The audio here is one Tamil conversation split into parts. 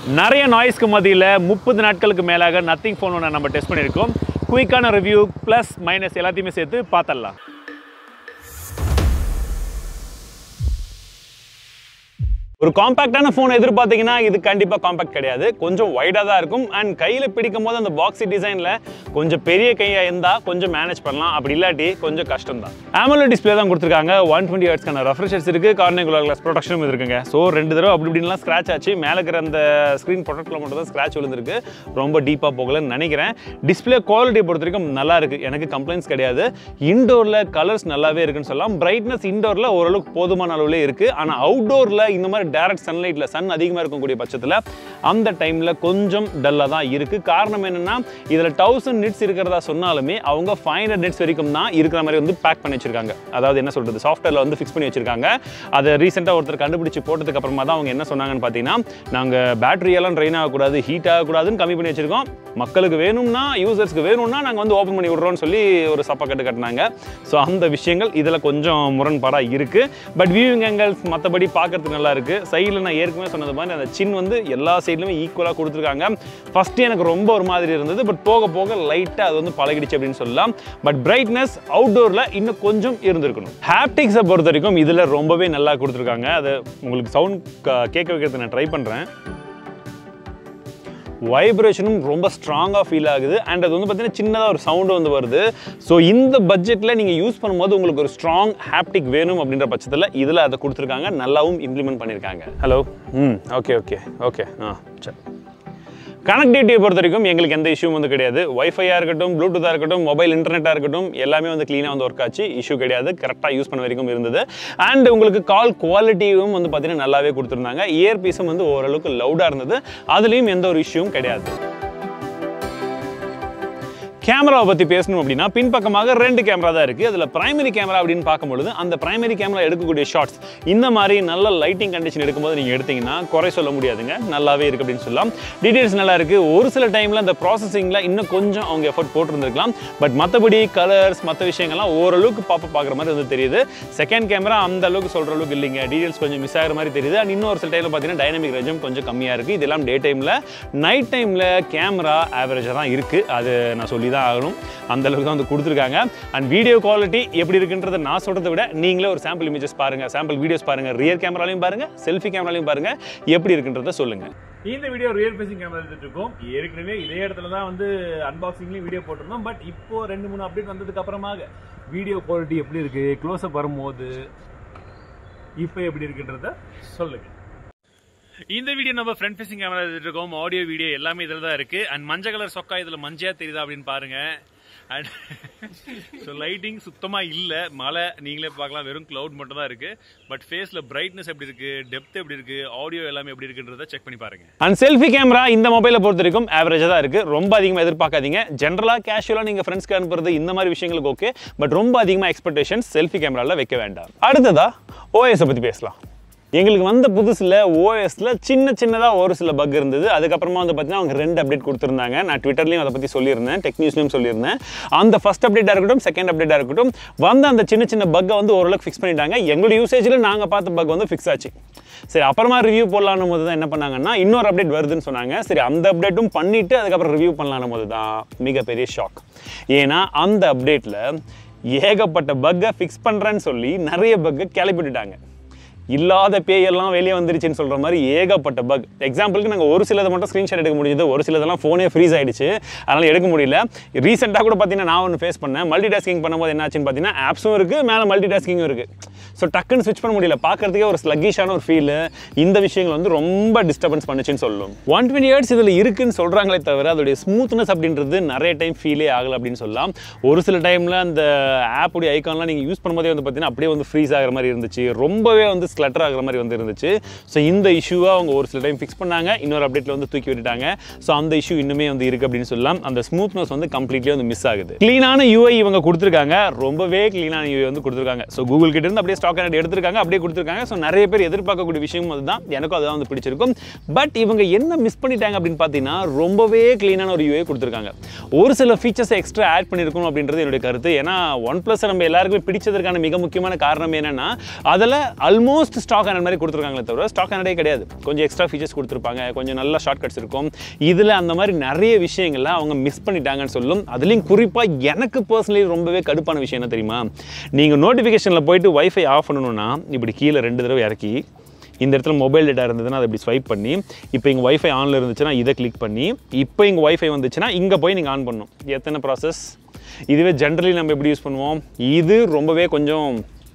நிறைய நாய்ஸ்க்கு மத்தியில் முப்பது நாட்களுக்கு மேலாக நத்திங் ஃபோன் ஒன்று நம்ம டெஸ்ட் பண்ணியிருக்கோம் குயிக்கான ரிவ்யூ ப்ளஸ் மைனஸ் எல்லாத்தையுமே சேர்த்து பார்த்தரலாம் ஒரு காம்பேக்டான ஃபோன் எதிர்பார்த்தீங்கன்னா இது கண்டிப்பாக காம்பேக்ட் கிடையாது கொஞ்சம் வைடாக தான் இருக்கும் அண்ட் கையில் பிடிக்கும் போது அந்த பாக்ஸி டிசைனில் கொஞ்சம் பெரிய கையாக இருந்தால் கொஞ்சம் மேனேஜ் பண்ணலாம் அப்படி இல்லாட்டி கொஞ்சம் கஷ்டம் தான் AMOLED டிஸ்பிளே தான் கொடுத்துருக்காங்க ஒன் டுவெண்ட்டி ஹர்ட்ஸ்க்கான ரெஃப்ரெஷர்ஸ் இருக்குது கார்னிகுலர் கிளாஸ் ப்ரொடக்ஷனும் இருக்குங்க ஸோ ரெண்டு தடவை அப்படி இப்படின்லாம் ஸ்க்ராச் ஆச்சு மேலே இருக்கிற அந்த ஸ்க்ரீன் ப்ரொடக்டில் மட்டும் தான் ஸ்க்ராச் விழுந்திருக்கு ரொம்ப டீப்பாக போகலன்னு நினைக்கிறேன் டிஸ்பிளே குவாலிட்டி பொறுத்த வரைக்கும் நல்லா இருக்குது எனக்கு கம்ப்ளைண்ட்ஸ் கிடையாது இன்டோரில் கலர்ஸ் நல்லாவே இருக்குன்னு சொல்லலாம் பிரைட்னஸ் இன்டோரில் ஓரளவுக்கு போதுமான அளவுலே இருக்குது ஆனால் அவுட்டோரில் இந்த மாதிரி டேரக்ட் சன்லைட்டில் சன் அதிகமாக இருக்கக்கூடிய பட்சத்தில் அந்த டைமில் கொஞ்சம் டல்லாக தான் இருக்குது காரணம் என்னென்னா இதில் தௌசண்ட் நிட்ஸ் இருக்கிறதா சொன்னாலுமே அவங்க ஃபைவ் ஹண்ட்ரட் நிட்ஸ் வரைக்கும் தான் இருக்கிற மாதிரி வந்து பேக் பண்ணி வச்சிருக்காங்க அதாவது என்ன சொல்கிறது சாஃப்ட்வேரில் வந்து ஃபிக்ஸ் பண்ணி வச்சிருக்காங்க அதை ரீசெண்டாக ஒருத்தர் கண்டுபிடிச்சு போட்டதுக்கு அப்புறமா தான் அவங்க என்ன சொன்னாங்கன்னு பார்த்தீங்கன்னா நாங்கள் பேட்டரியெல்லாம் ட்ரெயின் ஆகக்கூடாது ஹீட் ஆகக்கூடாதுன்னு கம்மி பண்ணி வச்சிருக்கோம் மக்களுக்கு வேணும்னா யூசர்ஸ்க்கு வேணும்னா நாங்கள் வந்து ஓப்பன் பண்ணி விட்றோம்னு சொல்லி ஒரு சப்பக்கட்டு கட்டினாங்க ஸோ அந்த விஷயங்கள் இதில் கொஞ்சம் முரண்பாடாக இருக்குது பட் வியூவிங் ஆங்கிள்ஸ் மற்றபடி பார்க்கறதுக்கு நல்லா இருக்குது சைடில் நான் ஏற்கனவே சொன்னது மாதிரி அந்த சின் வந்து எல்லா சைட்லையுமே ஈக்குவலாக கொடுத்துருக்காங்க ஃபஸ்ட்டு எனக்கு ரொம்ப ஒரு மாதிரி இருந்தது பட் போக போக லைட்டாக அது வந்து பழகிடுச்சு அப்படின்னு சொல்லலாம் பட் பிரைட்னஸ் அவுட்டோரில் இன்னும் கொஞ்சம் இருந்திருக்கணும் ஹாப்டிக்ஸை பொறுத்த வரைக்கும் இதில் ரொம்பவே நல்லா கொடுத்துருக்காங்க அது உங்களுக்கு சவுண்ட் கேட்க வைக்கிறது நான் ட்ரை பண்ணுறேன் வைப்ரேஷனும் ரொம்ப ஸ்ட்ராங்காக ஃபீல் ஆகுது அண்ட் அது வந்து பார்த்தீங்கன்னா சின்னதாக ஒரு சவுண்டு வந்து வருது ஸோ இந்த பட்ஜெட்டில் நீங்கள் யூஸ் பண்ணும்போது உங்களுக்கு ஒரு ஸ்ட்ராங் ஹாப்டிக் வேணும் அப்படின்ற பட்சத்தில் இதில் அதை கொடுத்துருக்காங்க நல்லாவும் இம்ப்ளிமெண்ட் பண்ணியிருக்காங்க ஹலோ ம் ஓகே ஓகே ஓகே ஆ சரி கனெக்டிவிட்டியை பொறுத்த வரைக்கும் எங்களுக்கு எந்த இஷ்யூவும் வந்து கிடையாது ஒய்ஃபையாக இருக்கட்டும் ப்ளூடூத்தாக இருக்கட்டும் மொபைல் இன்டர்நெட்டாக இருக்கட்டும் எல்லாமே வந்து க்ளீனாக வந்து ஒர்க் ஆச்சு இஷ்யூ கிடையாது கரெக்டாக யூஸ் பண்ண வரைக்கும் இருந்தது அண்ட் உங்களுக்கு கால் குவாலிட்டியும் வந்து பார்த்தீங்கன்னா நல்லாவே கொடுத்துருந்தாங்க இயர் பீஸும் வந்து ஓரளவுக்கு லவுடாக இருந்தது அதுலேயும் எந்த ஒரு இஷ்யூவும் கிடையாது கேமராவை பற்றி பேசணும் அப்படின்னா பின்பக்கமாக ரெண்டு கேமரா தான் இருக்குது அதில் பிரைமரி கேமரா அப்படின்னு பார்க்கும்பொழுது அந்த பிரைமரி கேமரா எடுக்கக்கூடிய ஷார்ட்ஸ் இந்த மாதிரி நல்ல லைட்டிங் கண்டிஷன் எடுக்கும்போது நீங்கள் எடுத்தீங்கன்னா குறை சொல்ல முடியாதுங்க நல்லாவே இருக்குது அப்படின்னு சொல்லலாம் டீடைல்ஸ் நல்லா இருக்குது ஒரு சில டைமில் அந்த ப்ராசஸிங்கில் இன்னும் கொஞ்சம் அவங்க எஃபர்ட் போட்டிருந்துருக்கலாம் பட் மற்றபடி கலர்ஸ் மற்ற விஷயங்கள்லாம் ஓரளவுக்கு பாப்ப பார்க்குற மாதிரி வந்து தெரியுது செகண்ட் கேமரா அந்த அளவுக்கு சொல்கிற அளவுக்கு இல்லைங்க டீடைல்ஸ் கொஞ்சம் மிஸ் ஆகிற மாதிரி தெரியுது அண்ட் இன்னொரு சில டைமில் பார்த்தீங்கன்னா டைனமிக் ரேஞ்சும் கொஞ்சம் கம்மியாக இருக்குது இதெல்லாம் டே டைமில் நைட் டைமில் கேமரா ஆவரேஜாக தான் இருக்குது அது நான் சொல்லி தான் ஆகணும் அந்த அளவுக்கு தான் வந்து கொடுத்துருக்காங்க அண்ட் வீடியோ குவாலிட்டி எப்படி இருக்குன்றதை நான் சொல்கிறத விட நீங்களே ஒரு சாம்பிள் இமேஜஸ் பாருங்கள் சாம்பிள் வீடியோஸ் பாருங்கள் ரியர் கேமராலையும் பாருங்கள் செல்ஃபி கேமராலையும் பாருங்கள் எப்படி இருக்குன்றதை சொல்லுங்கள் இந்த வீடியோ ரியல் ஃபேசிங் கேமரா எடுத்துட்டு இருக்கோம் ஏற்கனவே இதே இடத்துல தான் வந்து அன்பாக்சிங்லேயும் வீடியோ போட்டிருந்தோம் பட் இப்போ ரெண்டு மூணு அப்டேட் வந்ததுக்கு அப்புறமாக வீடியோ குவாலிட்டி எப்படி இருக்கு க்ளோஸ் அப் வரும்போது இப்போ எப்படி இருக்குன்றத சொல்லுங்க இந்த வீடியோ நம்ம ஃப்ரண்ட் ஃபேசிங் கேமரா எடுத்துட்டு இருக்கோம் ஆடியோ வீடியோ எல்லாமே இதில் தான் இருக்கு அண்ட் மஞ்சள் கலர் சொக்கா இதில் மஞ்சா தெரியுதா அப்படின்னு பாருங்க அண்ட் ஸோ லைட்டிங் சுத்தமாக இல்லை மழை நீங்களே பார்க்கலாம் வெறும் க்ளவுட் மட்டும் தான் இருக்கு பட் ஃபேஸில் பிரைட்னஸ் எப்படி இருக்கு டெப்த் எப்படி இருக்கு ஆடியோ எல்லாமே எப்படி இருக்குன்றத செக் பண்ணி பாருங்க அண்ட் செல்ஃபி கேமரா இந்த மொபைலை பொறுத்த வரைக்கும் ஆவரேஜாக தான் இருக்கு ரொம்ப அதிகமாக எதிர்பார்க்காதீங்க ஜென்ரலாக கேஷுவலாக நீங்கள் ஃப்ரெண்ட்ஸ்க்கு அனுப்புறது இந்த மாதிரி விஷயங்களுக்கு ஓகே பட் ரொம்ப அதிகமாக எக்ஸ்பெக்டேஷன்ஸ் செல்ஃபி கேமராவில் வைக்க வேண்டாம் அடுத்ததா ஓஎஸை பற்றி பேசலாம் எங்களுக்கு வந்த புதுசில் ஓஎஸில் சின்ன சின்னதாக ஒரு சில பக் இருந்தது அதுக்கப்புறமா வந்து பார்த்தீங்கன்னா அவங்க ரெண்டு அப்டேட் கொடுத்துருந்தாங்க நான் ட்விட்டர்லையும் அதை பற்றி சொல்லியிருந்தேன் டெக் நியூஸ்லையும் சொல்லியிருந்தேன் அந்த ஃபஸ்ட் அப்டேட்டாக இருக்கட்டும் செகண்ட் அப்டேட்டாக இருக்கட்டும் வந்த அந்த சின்ன சின்ன பக்கை வந்து ஓரளவுக்கு ஃபிக்ஸ் பண்ணிட்டாங்க எங்களோட யூசேஜில் நாங்கள் பார்த்த பக் வந்து ஃபிக்ஸ் ஆச்சு சரி அப்புறமா ரிவ்யூ போடலான்னு போது தான் என்ன பண்ணாங்கன்னா இன்னொரு அப்டேட் வருதுன்னு சொன்னாங்க சரி அந்த அப்டேட்டும் பண்ணிவிட்டு அதுக்கப்புறம் ரிவ்யூ பண்ணலான்னு போது தான் மிகப்பெரிய ஷாக் ஏன்னா அந்த அப்டேட்டில் ஏகப்பட்ட பக்கை ஃபிக்ஸ் பண்ணுறேன்னு சொல்லி நிறைய பக்கை கிளப்பிட்டுட்டாங்க இல்லாத பேயெல்லாம் வெளியே வந்துருச்சுன்னு சொல்கிற மாதிரி ஏகப்பட்ட பக் எக்ஸாம்பிளுக்கு நாங்கள் ஒரு சிலதை மட்டும் ஸ்க்ரீன்ஷாட் எடுக்க முடிஞ்சது ஒரு சிலதெல்லாம் ஃபோனே ஃப்ரீஸ் ஆயிடுச்சு அதனால் எடுக்க முடியல ரீசெண்டாக கூட பார்த்தீங்கன்னா நான் ஒன்று ஃபேஸ் பண்ணேன் மல்டி டாஸ்கிங் பண்ணும்போது என்னாச்சுன்னு பார்த்தீங்கன்னா ஆப்ஸும் இருக்குது மேலே மல்டி டாஸ்கிங்கும் இருக்குது ஸோ டக்குன்னு ஸ்விட்ச் பண்ண முடியல பார்க்கறதுக்கே ஒரு ஸ்லக்கிஷான ஒரு ஃபீலு இந்த விஷயங்கள் வந்து ரொம்ப டிஸ்டர்பன்ஸ் பண்ணுச்சுன்னு சொல்லும் ஒன் டுவெண்ட்டி இயர்ஸ் இதில் இருக்குன்னு சொல்கிறாங்களே தவிர அதோடைய ஸ்மூத்னஸ் அப்படின்றது நிறைய டைம் ஃபீலே ஆகலை அப்படின்னு சொல்லலாம் ஒரு சில டைமில் அந்த ஆப்புடைய ஐக்கான்லாம் நீங்கள் யூஸ் பண்ணும்போதே வந்து பார்த்தீங்கன்னா அப்படியே வந்து ஃப்ரீஸ் ஆகிற மாதிரி இருந்துச்சு ரொம்பவே வந்து ஸ்லட்டர் ஆகிற மாதிரி வந்து இருந்துச்சு ஸோ இந்த இஷ்யூவை அவங்க ஒரு சில டைம் ஃபிக்ஸ் பண்ணாங்க இன்னொரு அப்டேட்டில் வந்து தூக்கி விட்டுட்டாங்க ஸோ அந்த இஷ்யூ இன்னுமே வந்து இருக்குது அப்படின்னு சொல்லலாம் அந்த ஸ்மூத்னஸ் வந்து கம்ப்ளீட்லி வந்து மிஸ் ஆகுது க்ளீனான யூஐ இவங்க கொடுத்துருக்காங்க ரொம்பவே க்ளீனான யூஐ வந்து கொடுத்துருக்காங்க ஸோ கூகுள் கிட்ட இருந்து அப்படியே ஸ்டாக் அண்ட் எடுத்திருக்காங்க அப்படியே கொடுத்துருக்காங்க ஸோ நிறைய பேர் எதிர்பார்க்கக்கூடிய விஷயம் அதுதான் எனக்கும் அதுதான் வந்து பிடிச்சிருக்கும் பட் இவங்க என்ன மிஸ் பண்ணிட்டாங்க அப்படின்னு பார்த்தீங்கன்னா ரொம்பவே க்ளீனான ஒரு யூஐ கொடுத்துருக்காங்க ஒரு சில ஃபீச்சர்ஸ் எக்ஸ்ட்ரா ஆட் பண்ணியிருக்கணும் அப்படின்றது என்னுடைய கருத்து ஏன்னா ஒன் ப்ளஸ் நம்ம எல்லாருக்குமே பிடிச்சதற்கான மிக முக்கியமான காரணம் என்னன்னா அதில் ஆல்மோஸ்ட் மோஸ்ட் ஸ்டாக் ஹேண்ட் மாதிரி கொடுத்துருக்காங்களே தவிர ஸ்டாக் ஹேண்டே கிடையாது கொஞ்சம் எக்ஸ்ட்ரா ஃபீச்சர்ஸ் கொடுத்துருப்பாங்க கொஞ்சம் நல்ல ஷார்ட்கட்ஸ் இருக்கும் இதில் அந்த மாதிரி நிறைய விஷயங்கள்ல அவங்க மிஸ் பண்ணிட்டாங்கன்னு சொல்லும் அதுலேயும் குறிப்பாக எனக்கு பர்சனலி ரொம்பவே கடுப்பான விஷயம் என்ன தெரியுமா நீங்கள் நோட்டிஃபிகேஷனில் போயிட்டு வைஃபை ஆஃப் பண்ணணும்னா இப்படி கீழே ரெண்டு தடவை இறக்கி இந்த இடத்துல மொபைல் டேட்டா இருந்ததுன்னா அதை இப்படி ஸ்வைப் பண்ணி இப்போ இங்கே வைஃபை ஆனில் இருந்துச்சுன்னா இதை கிளிக் பண்ணி இப்போ இங்கே வைஃபை வந்துச்சுன்னா இங்கே போய் நீங்கள் ஆன் பண்ணணும் எத்தனை ப்ராசஸ் இதுவே ஜென்ரலி நம்ம எப்படி யூஸ் பண்ணுவோம் இது ரொம்பவே கொஞ்சம்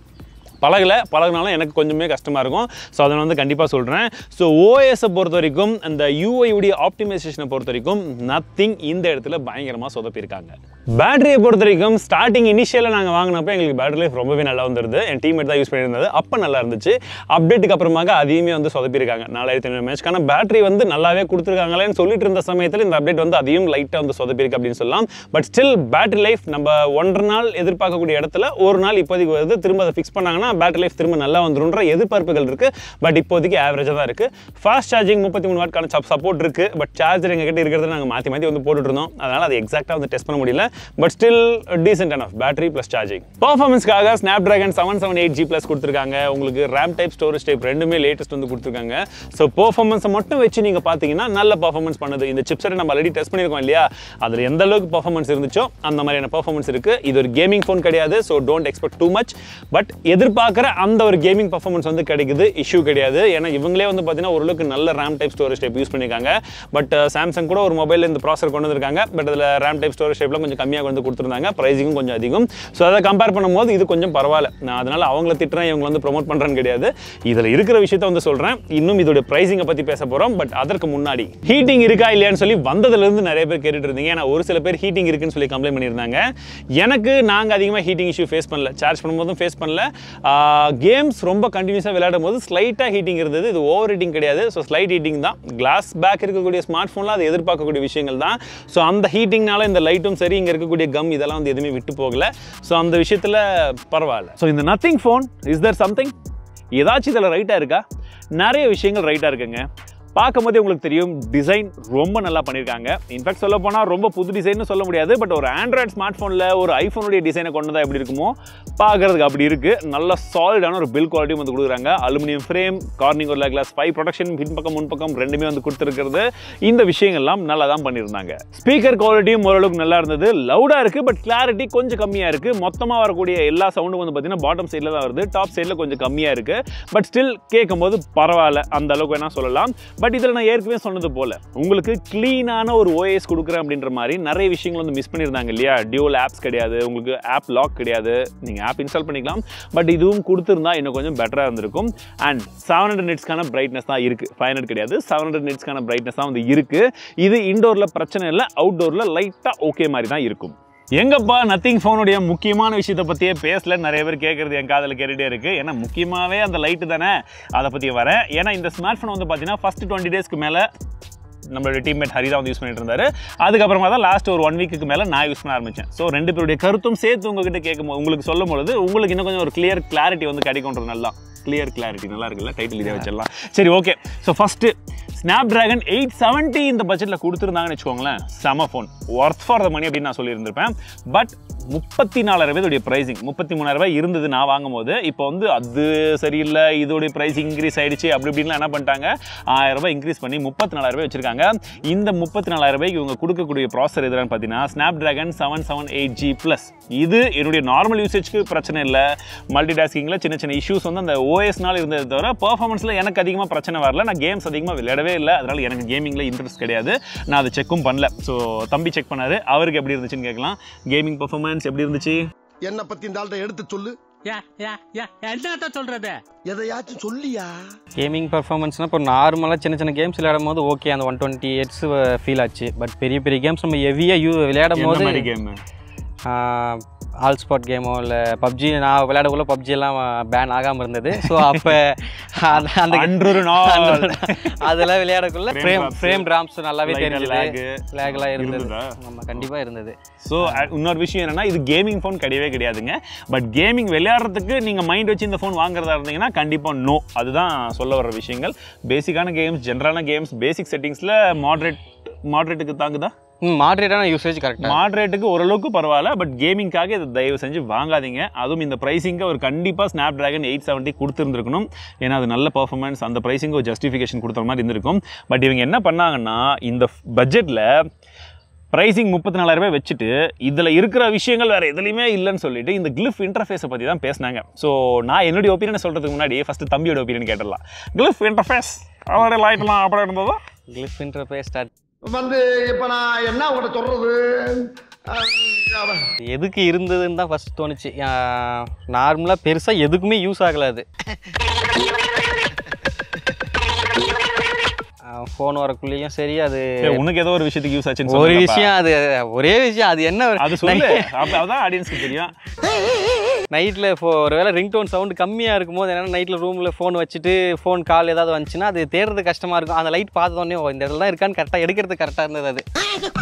பழகலை பழகினாலும் எனக்கு கொஞ்சமே கஷ்டமாக இருக்கும் ஸோ அதை நான் வந்து கண்டிப்பாக சொல்கிறேன் ஸோ ஓஎஸை பொறுத்த வரைக்கும் அந்த யூஐயுடைய ஆப்டிமைசேஷனை பொறுத்த வரைக்கும் நத்திங் இந்த இடத்துல பயங்கரமாக சொதப்பியிருக்காங்க பேட்டரியை பொறுத்த வரைக்கும் ஸ்டார்டிங் இனிஷியலாக நாங்கள் வாங்கினப்போ எங்களுக்கு பேட்டரி லைஃப் ரொம்பவே நல்லா வந்துருது என் டீம்மேட் தான் யூஸ் பண்ணியிருந்தது அப்போ நல்லா இருந்துச்சு அப்டேட்டுக்கு அப்புறமாக அதையுமே வந்து சொதப்பியிருக்காங்க நாலாயிரத்தி ஐநூறு மேட்ச்க்கான பேட்டரி வந்து நல்லாவே கொடுத்துருக்காங்களேன்னு சொல்லிட்டு இருந்த சமயத்தில் இந்த அப்டேட் வந்து அதையும் லைட்டாக வந்து சொதப்பியிருக்கு அப்படின்னு சொல்லலாம் பட் ஸ்டில் பேட்டரி லைஃப் நம்ம ஒன்றரை நாள் எதிர்பார்க்கக்கூடிய இடத்துல ஒரு நாள் இப்போதைக்கு வருது திரும்ப அதை ஃபிக்ஸ் பண்ணாங்கன்னா பேட்டரி லைஃப் திரும்ப நல்லா வந்துருன்ற எதிர்பார்ப்புகள் இருக்குது பட் இப்போதைக்கு ஆவரேஜாக தான் இருக்குது ஃபாஸ்ட் சார்ஜிங் முப்பத்தி மூணு வாட்கான சப்போர்ட் இருக்குது பட் சார்ஜர் எங்ககிட்ட இருக்கிறத நாங்கள் மாற்றி மாற்றி வந்து போட்டுட்டு இருந்தோம் அதனால் அதை எக்ஸாக்டாக வந்து டெஸ்ட் பண்ண முடியல but still decent of battery plus charging பர்ஃபார்மன்ஸ்க்காக Snapdragon seven seven eight G plus கொடுத்துருக்காங்க உங்களுக்கு ரேம் டைப் ஸ்டோரேஜ் டைப் ரெண்டுமே லேட்டஸ்ட் வந்து கொடுத்துருக்காங்க ஸோ பர்ஃபார்மன்ஸை மட்டும் வச்சு நீங்கள் பார்த்தீங்கன்னா நல்ல பர்ஃபார்மன்ஸ் பண்ணுது இந்த சிப்ஸை நம்ம ஆல்ரெடி டெஸ்ட் பண்ணியிருக்கோம் இல்லையா அதில் எந்த அளவுக்கு பர்ஃபார்மன்ஸ் இருந்துச்சோ அந்த மாதிரியான பர்ஃபார்மன்ஸ் இருக்குது இது ஒரு கேமிங் ஃபோன் கிடையாது so don't expect too much but எதிர்பார்க்குற அந்த ஒரு கேமிங் பர்ஃபார்மன்ஸ் வந்து கிடைக்குது இஷ்யூ கிடையாது ஏன்னா இவங்களே வந்து பார்த்தீங்கன்னா ஓரளவுக்கு நல்ல RAM type storage type use பண்ணியிருக்காங்க பட் சாம்சங் கூட ஒரு மொபைல் இந்த ப்ராசர் கொண்டு வந்திருக்காங்க பட் அதில் ரேம் டைப் ஸ்டோரேஜ் டைப்லாம் கொஞ்சம் கம்மியாக வந்து கொடுத்துருந்தாங்க ப்ரைஸிங்கும் கொஞ்சம் அதிகம் ஸோ அதை கம்பேர் பண்ணும்போது இது கொஞ்சம் பரவாயில்ல நான் அதனால் அவங்கள திட்டுறேன் இவங்க வந்து ப்ரோமோட் பண்ணுறேன்னு கிடையாது இதில் இருக்கிற விஷயத்த வந்து சொல்கிறேன் இன்னும் இதோட ப்ரைஸிங்கை பற்றி பேச போகிறோம் பட் அதற்கு முன்னாடி ஹீட்டிங் இருக்கா இல்லையான்னு சொல்லி வந்ததுலேருந்து நிறைய பேர் கேட்டுட்டு இருந்தீங்க ஏன்னா ஒரு சில பேர் ஹீட்டிங் இருக்குன்னு சொல்லி கம்ப்ளைண்ட் பண்ணியிருந்தாங்க எனக்கு நாங்கள் அதிகமாக ஹீட்டிங் இஷ்யூ ஃபேஸ் பண்ணல சார்ஜ் பண்ணும்போதும் ஃபேஸ் பண்ணல கேம்ஸ் ரொம்ப கண்டினியூஸாக விளையாடும் போது ஸ்லைட்டாக ஹீட்டிங் இருந்தது இது ஓவர் ஹீட்டிங் கிடையாது ஸோ ஸ்லைட் ஹீட்டிங் தான் கிளாஸ் பேக் இருக்கக்கூடிய ஸ்மார்ட் ஃபோனில் அது எதிர்பார்க்கக்கூடிய விஷயங்கள் தான் ஸோ அந்த ஹீட்டிங்னால இந்த லைட்டும் சரி இங்கே இருக்கக்கூடிய கம் இதெல்லாம் வந்து எதுவுமே விட்டு போகல ஸோ அந்த விஷயத்தில் பரவாயில்ல ஸோ இந்த Nothing phone is there something ஏதாச்சும் இதில் ரைட்டாக இருக்கா நிறைய விஷயங்கள் ரைட்டாக இருக்குங்க பார்க்கும்போதே உங்களுக்கு தெரியும் டிசைன் ரொம்ப நல்லா பண்ணியிருக்காங்க இன்ஃபேக்ட் சொல்ல போனால் ரொம்ப புது டிசைன்னு சொல்ல முடியாது பட் ஒரு ஆண்ட்ராய்ட் ஸ்மார்ட் ஃபோனில் ஒரு ஐஃபோனுடைய டிசைனை கொண்டு வந்தால் எப்படி இருக்குமோ பார்க்கறதுக்கு அப்படி இருக்குது நல்ல சாலிடான ஒரு பில் குவாலிட்டியும் வந்து கொடுக்குறாங்க அலுமினியம் ஃப்ரேம் கார்னிங் ஒரு கிளாஸ் ஃபைவ் ப்ரொடக்ஷன் பின்பக்கம் முன்பக்கம் ரெண்டுமே வந்து கொடுத்துருக்கிறது இந்த விஷயங்கள்லாம் நல்லா தான் பண்ணியிருந்தாங்க ஸ்பீக்கர் குவாலிட்டியும் ஓரளவுக்கு நல்லா இருந்தது லவுடாக இருக்குது பட் கிளாரிட்டி கொஞ்சம் கம்மியாக இருக்குது மொத்தமாக வரக்கூடிய எல்லா சவுண்டும் வந்து பார்த்தீங்கன்னா பாட்டம் சைடில் தான் வருது டாப் சைடில் கொஞ்சம் கம்மியாக இருக்குது பட் ஸ்டில் கேட்கும்போது பரவாயில்ல அந்த அளவுக்கு வேணால் சொல்லலாம் பட் இதில் நான் ஏற்கனவே சொன்னது போல் உங்களுக்கு க்ளீனான ஒரு ஓஎஸ் கொடுக்குறேன் அப்படின்ற மாதிரி நிறைய விஷயங்கள் வந்து மிஸ் பண்ணியிருந்தாங்க இல்லையா டியூல் ஆப்ஸ் கிடையாது உங்களுக்கு ஆப் லாக் கிடையாது நீங்கள் ஆப் இன்ஸ்டால் பண்ணிக்கலாம் பட் இதுவும் கொடுத்துருந்தா இன்னும் கொஞ்சம் பெட்டராக இருந்திருக்கும் அண்ட் செவன் ஹண்ட்ரட் நிட்ஸ்க்கான பிரைட்னஸ் தான் இருக்குது ஃபைவ் ஹண்ட்ரட் கிடையாது செவன் ஹண்ட்ரட் நிட்ஸ்க்கான பிரைட்னஸ் தான் வந்து இருக்குது இது இண்டோரில் பிரச்சனை இல்லை அவுட்டோரில் லைட்டாக ஓகே மாதிரி தான் இருக்கும் எங்கப்பா நத்திங் ஃபோனுடைய முக்கியமான விஷயத்தை பற்றியே பேசல நிறைய பேர் கேட்குறது என் காதில் கேட்டுகிட்டே இருக்குது ஏன்னா முக்கியமாகவே அந்த லைட்டு தானே அதை பற்றி வரேன் ஏன்னா இந்த ஸ்மார்ட் ஃபோன் வந்து பார்த்தீங்கன்னா ஃபஸ்ட்டு டுவெண்ட்டி டேஸ்க்கு மேலே நம்மளுடைய டீம்மேட் ஹரி தான் வந்து யூஸ் பண்ணிட்டு இருந்தாரு அதுக்கப்புறமா தான் லாஸ்ட் ஒரு ஒன் வீக்குக்கு மேலே நான் யூஸ் பண்ண ஆரம்பித்தேன் ஸோ ரெண்டு பேருடைய கருத்தும் சேர்த்து உங்ககிட்ட கேட்கும் உங்களுக்கு சொல்லும் பொழுது உங்களுக்கு இன்னும் கொஞ்சம் ஒரு கிளியர் கிளாரிட்டி வந்து கிடைக்கும்ன்றது நல்லா கிளியர் கிளாரிட்டி நல்லா இருக்குல்ல டைட்டில் இதே வச்சிடலாம் சரி okay so first Snapdragon eight seventy இந்த பட்ஜெட்டில் கொடுத்துருந்தாங்கன்னு வச்சுக்கோங்களேன் செம phone worth for the money அப்படின்னு நான் சொல்லியிருந்திருப்பேன் பட் முப்பத்தி நாலாயிரம் ரூபாய் ப்ரைசிங் முப்பத்தி மூணாயிரம் ரூபாய் இருந்தது நான் வாங்கும் போது இப்போ வந்து அது சரியில்லை இதோடைய ப்ரைஸ் இன்க்ரீஸ் ஆயிடுச்சு அப்படி இப்படின்லாம் என்ன பண்ணிட்டாங்க ஆயிரம் ரூபாய் இன்க்ரீஸ் பண்ணி முப்பத்தி நாலாயிரம் ரூபாய் வச்சிருக்காங்க இந்த முப்பத்தி நாலாயிரம் ரூபாய்க்கு இவங்க கொடுக்கக்கூடிய ப்ராசர் எதுன்னு பார்த்தீங்கன்னா Snapdragon seven seven eight G plus இது என்னுடைய நார்மல் யூசேஜ்க்கு பிரச்சனை இல்லை மல்டி டாஸ்கிங்கில் சின்ன சின்ன இஷ்யூஸ் வந்து அந்த ஓஎஸ்னால இருந்தது தவிர பர்ஃபார்மன்ஸில் எனக்கு அதிகமாக பிரச்சனை வரல நான் கேம்ஸ் அதிகமாக விளையாடவே இல்லை அதனால் எனக்கு கேமிங்கில் இன்ட்ரெஸ்ட் கிடையாது நான் அதை செக்கும் பண்ணல ஸோ தம்பி செக் பண்ணாரு அவருக்கு எப்படி இருந்துச்சுன்னு கேட்கலாம் கேமிங் பர்ஃபார்மன்ஸ் எப்படி இருந்துச்சு என்ன பத்தி இந்த ஆள்கிட்ட எடுத்து சொல்லு யா, யா, யா, என்னத்த சொல்றது எதையாச்சும் சொல்லியா கேமிங் பர்ஃபார்மன்ஸ்னால் இப்போ நார்மலாக சின்ன சின்ன கேம்ஸ் விளையாடும் போது ஓகே அந்த ஒன் டுவெண்ட்டி எட்ஸ் ஃபீல் ஆச்சு பட் பெரிய பெரிய கேம்ஸ் நம்ம ஹெவியாக யூ விளையாடும் என்ன போது மாதிரி கேம் ஆல் ஸ்பாட் கேமோ இல்லை பப்ஜி நான் விளையாடக்குள்ள பப்ஜி எல்லாம் பேன் ஆகாமல் இருந்தது ஸோ அப்போ அந்த அன்றொரு நாள் அதெல்லாம் விளையாடக்குள்ள Frame frame drops, frame drops நல்லாவே light தெரிஞ்சது lag, லேக்லாம் இருந்தது இருந்ததா? ஆமாம் கண்டிப்பாக இருந்தது ஸோ இன்னொரு விஷயம் என்னன்னா இது கேமிங் ஃபோன் கிடையவே கிடையாதுங்க பட் கேமிங் விளையாடுறதுக்கு நீங்கள் மைண்ட் வச்சு இந்த ஃபோன் வாங்குறதா இருந்தீங்கன்னா கண்டிப்பாக நோ அதுதான் சொல்ல வர விஷயங்கள் பேசிக்கான கேம்ஸ் ஜென்ரலான கேம்ஸ் பேசிக் செட்டிங்ஸில் மாட்ரேட் மாட்ரேட்டுக்கு தாங்குதா ம் மாட்ரேட்டான யூசேஜ் கரெக்டாக மாட்ரேட்டுக்கு ஓரளவுக்கு பரவாயில்ல பட் கேமிங்காக இதை தயவு செஞ்சு வாங்காதீங்க அதுவும் இந்த ப்ரைஸிங்க ஒரு கண்டிப்பாக ஸ்னாப் ட்ராகன் எயிட் செவன்ட்டி கொடுத்துருந்துருக்கணும் ஏன்னா அது நல்ல பர்ஃபார்மன்ஸ் அந்த ப்ரைஸிங்க ஒரு ஜஸ்டிஃபிகேஷன் கொடுத்த மாதிரி இருந்திருக்கும் பட் இவங்க என்ன பண்ணாங்கன்னா இந்த பட்ஜெட்டில் ப்ரைஸிங் முப்பத்தி நாலாயிரம் ரூபாய் வச்சுட்டு இதில் இருக்கிற விஷயங்கள் வேறு எதுலையுமே இல்லைன்னு சொல்லிட்டு இந்த கிளிஃப் இன்டர்ஃபேஸை பற்றி தான் பேசினாங்க ஸோ நான் என்னுடைய ஒப்பீனியன் சொல்கிறதுக்கு முன்னாடி ஃபஸ்ட்டு தம்பியோட ஒப்பீனியன் கேட்டுடலாம் கிளிஃப் இன்டர்ஃபேஸ் அவரோட லைட்லாம் அப்படி இருந்ததா கிளிஃப் இன்டர்ஃபேஸ் ஸ்டார்ட் வந்து இப்ப நான் என்ன உங்கள்கிட்ட சொல்றது அஹ், எதுக்கு இருந்ததுன்னு தான் ஃபஸ்ட் தோணுச்சு நார்மலாக பெருசாக எதுக்குமே யூஸ் ஆகல அது ஃபோன் வரக்குள்ளேயும் சரி அது ஏய், உனக்கு ஏதோ ஒரு விஷயத்துக்கு யூஸ் ஆச்சுன்னு ஒரு சொன்னேன்ப்பா. விஷயம் அது ஒரே விஷயம் அது என்ன அது சொல்லு அப்ப அதான் ஆடியன்ஸ்க்கு தெரியும் நைட்டில் இப்போ ஒரு வேளை ரிங்டோன் சவுண்டு கம்மியாக இருக்கும்போது என்னன்னா நைட்டில் ரூமில் ஃபோன் வச்சுட்டு ஃபோன் கால் ஏதாவது வந்துச்சுன்னா அது தேடுறது கஷ்டமாக இருக்கும் அந்த லைட் பார்த்தோன்னே இந்த இடத்துல தான் இருக்கான்னு கரெக்டாக எடுக்கிறது கரெக்டாக இருந்தது அது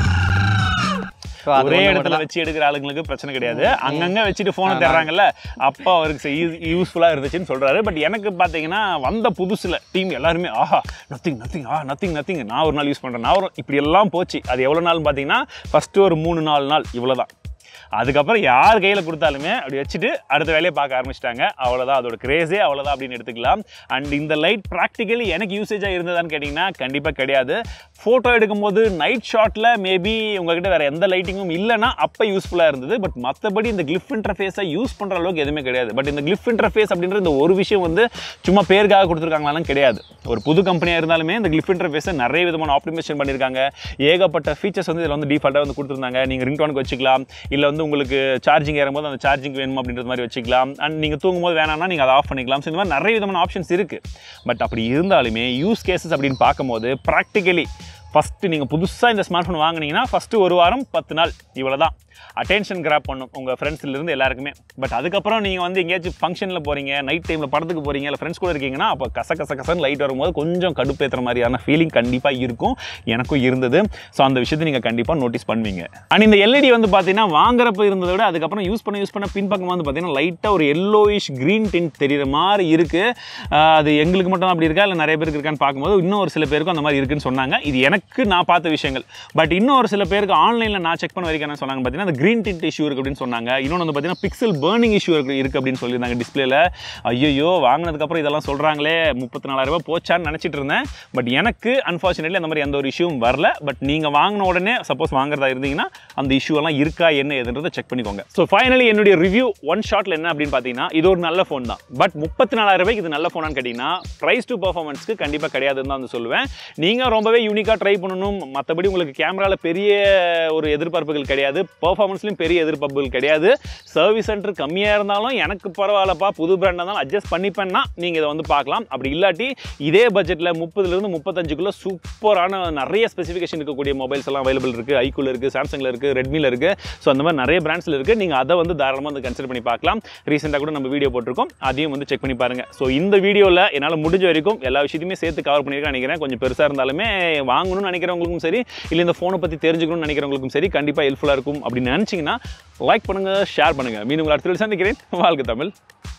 So, அது ஒரே ஒண்ணு இடத்துல மட்டும்தான். வச்சு எடுக்கிற ஆளுங்களுக்கு பிரச்சனை கிடையாது அங்கங்க வச்சுட்டு போனை தர்றாங்கல்ல அப்போ அவருக்கு யூஸ்ஃபுல்லா இருந்துச்சுன்னு சொல்றாரு பட் எனக்கு பாத்தீங்கன்னா வந்த புதுசுல டீம் எல்லாருமே ஆஹா நத்திங் நத்திங் ஆ நத்திங் நத்திங் நான் ஒரு நாள் யூஸ் பண்றேன் நான் ஒரு இப்படி எல்லாம் போச்சு அது எவ்வளவு நாள் பாத்தீங்கன்னா ஃபர்ஸ்ட் ஒரு மூணு நாலு நாள் இவ்வளவுதான் அதுக்கப்புறம் யார் கையில் கொடுத்தாலுமே அப்படி வச்சுட்டு அடுத்த வேலையை பார்க்க ஆரம்பிச்சிட்டாங்க அவ்வளோதான் அதோட கிரேஸே அவ்வளோதான் அப்படின்னு எடுத்துக்கலாம் அண்ட் இந்த லைட் ப்ராக்டிக்கலி எனக்கு யூசேஜாக இருந்ததான்னு கேட்டிங்கன்னா கண்டிப்பாக கிடையாது ஃபோட்டோ எடுக்கும்போது நைட் ஷாட்டில் மேபி உங்ககிட்ட வேறு எந்த லைட்டிங்கும் இல்லைன்னா அப்போ யூஸ்ஃபுல்லாக இருந்தது பட் மற்றபடி இந்த கிளிஃப் இன்டர்ஃபேஸை யூஸ் பண்ணுற அளவுக்கு எதுவுமே கிடையாது பட் இந்த கிளிஃப் இன்டர்ஃபேஸ் அப்படின்ற இந்த ஒரு விஷயம் வந்து சும்மா பேருக்காக கொடுத்துருக்காங்களாலும் கிடையாது ஒரு புது கம்பெனியாக இருந்தாலுமே இந்த கிளிஃப் இன்டர்ஃபேஸை நிறைய விதமான ஆப்டிமேஷன் பண்ணியிருக்காங்க ஏகப்பட்ட ஃபீச்சர்ஸ் வந்து இதில் வந்து டிஃபால்ட்டாக வந்து கொடுத்துருந்தாங்க நீங்கள் ரிங்டோனுக்கு வச்சுக்கலாம் இல்லை வந்து உங்களுக்கு சார்ஜிங் ஏறும்போது அந்த சார்ஜிங் வேணும் அப்படின்றது மாதிரி வச்சுக்கலாம் அண்ட் நீங்கள் தூங்கும்போது வேணாம்னா நீங்கள் அதை ஆஃப் பண்ணிக்கலாம் ஸோ இந்த மாதிரி நிறைய விதமான ஆப்ஷன்ஸ் இருக்குது பட் அப்படி இருந்தாலுமே யூஸ் கேசஸ் அப்படின்னு பார்க்கும்போது ப்ராக்டிக்கலி ஃபஸ்ட்டு நீங்கள் புதுசாக இந்த ஸ்மார்ட் ஃபோன் வாங்குனீங்கன்னா ஃபஸ்ட்டு ஒரு வாரம் பத்து நாள் இவ்வளோ தான் அட்டென்ஷன் கிராப் பண்ணும் உங்கள் ஃப்ரெண்ட்ஸ்லேருந்து எல்லாருக்குமே பட் அதுக்கப்புறம் நீங்கள் வந்து எங்கேயாச்சும் ஃபங்க்ஷனில் போகிறீங்க நைட் டைமில் படத்துக்கு போகிறீங்க இல்லை ஃப்ரெண்ட்ஸ் கூட இருக்கீங்கன்னா அப்போ கச கச கசன்னு லைட் வரும்போது கொஞ்சம் கடுப்பேற்றுற மாதிரியான ஃபீலிங் கண்டிப்பாக இருக்கும் எனக்கும் இருந்தது ஸோ அந்த விஷயத்தை நீங்கள் கண்டிப்பாக நோட்டீஸ் பண்ணுவீங்க அண்ட் இந்த எல்இடி வந்து பார்த்தீங்கன்னா வாங்குறப்ப இருந்ததை விட அதுக்கப்புறம் யூஸ் பண்ண யூஸ் பண்ண பின்பக்கம் வந்து பார்த்தீங்கன்னா லைட்டாக ஒரு எல்லோயிஷ் க்ரீன் டிண்ட் தெரியுற மாதிரி இருக்குது அது எங்களுக்கு மட்டும் அப்படி இருக்கா இல்லை நிறைய பேருக்கு இருக்கான்னு பார்க்கும்போது இன்னும் ஒரு சில பேருக்கும் அந்த மாதிரி இருக்குன்னு சொன்னாங்க இது எனக்கு நான் பார்த்த விஷயங்கள் பட் இன்னும் ஒரு சில பேருக்கு ஆன்லைனில் நான் செக் பண்ண வரைக்கும் என்ன சொன்னாங்க பார்த்தீங்கன்னா அந்த க்ரீன் டிண்ட் இஷ்யூ இருக்குது அப்படின்னு சொன்னாங்க இன்னொன்று வந்து பார்த்தீங்கன்னா பிக்சல் பேர்னிங் இஷ்யூ இருக்கு இருக்குது அப்படின்னு சொல்லியிருந்தாங்க டிஸ்பிளேல ஐயோ வாங்கினதுக்கப்புறம் இதெல்லாம் சொல்கிறாங்களே முப்பத்தி நாலாயிரம் ரூபாய் போச்சான்னு நினச்சிட்டு இருந்தேன் பட் எனக்கு அன்ஃபார்ச்சுனேட்லி அந்த மாதிரி எந்த ஒரு இஷ்யூவும் வரல பட் நீங்கள் வாங்கின உடனே சப்போஸ் வாங்குறதா இருந்தீங்கன்னா அந்த இஷ்யூ எல்லாம் இருக்கா என்ன ஏதுன்றதை செக் பண்ணிக்கோங்க ஸோ ஃபைனலி என்னுடைய ரிவ்யூ ஒன் ஷாட்டில் என்ன அப்படின்னு பார்த்தீங்கன்னா இது ஒரு நல்ல ஃபோன் தான் பட் முப்பத்தி நாலாயிரம் ரூபாய்க்கு இது நல்ல ஃபோனான்னு கேட்டிங்கன்னா ப்ரைஸ் டு பர்ஃபார்மன்ஸ்க்கு கண்டிப்பாக கிடையாதுன்னு தான் வந்து சொல்லுவேன் நீங்கள் ரொம்பவே யூனிக்காக ட்ரை பண்ணணும் மற்றபடி உங்களுக்கு கேமராவில் பெரிய ஒரு எதிர்பார்ப்புகள் கிடையாது பர்ஃபார்மன்ஸ்லையும் பெரிய எதிர்பார்ப்புகள் கிடையாது சர்வீஸ் சென்டர் கம்மியாக இருந்தாலும் எனக்கு பரவாயில்லப்பா புது பிராண்டாக இருந்தாலும் அட்ஜஸ்ட் பண்ணிப்பேன்னா நீங்கள் இதை வந்து பார்க்கலாம் அப்படி இல்லாட்டி இதே பட்ஜெட்டில் முப்பதுலேருந்து முப்பத்தஞ்சுக்குள்ளே சூப்பரான நிறைய ஸ்பெசிஃபிகேஷன் இருக்கக்கூடிய மொபைல்ஸ் எல்லாம் அவைலபிள் இருக்குது ஐக்கூல இருக்குது சாம்சங்கில் இருக்குது ரெட்மியில் இருக்குது ஸோ அந்த மாதிரி நிறைய பிராண்ட்ஸில் இருக்குது நீங்கள் அதை வந்து தாராளமாக வந்து கன்சிடர் பண்ணி பார்க்கலாம் ரீசெண்டாக கூட நம்ம வீடியோ போட்டிருக்கோம் அதையும் வந்து செக் பண்ணி பாருங்கள் ஸோ இந்த வீடியோவில் என்னால் முடிஞ்ச வரைக்கும் எல்லா விஷயத்தையுமே சேர்த்து கவர் பண்ணியிருக்கேன் நினைக்கிறேன் கொஞ்சம் பெருசாக இருந்தாலுமே வாங்கணும்னு நினைக்கிறவங்களுக்கும் சரி இல்லை இந்த ஃபோனை பற்றி தெரிஞ்சுக்கணும்னு நினைக்கிறவங்களுக்கும் சரி கண்டிப்பாக ஹெல்ப்ஃபுல்லாக இருக்கும் அப்படின்னு நினச்சிங்கன்னா லைக் பண்ணுங்கள் ஷேர் பண்ணுங்கள் மீண்டும் உங்களை அடுத்த வீடியோவில் சந்திக்கிறேன் வாழ்க தமிழ்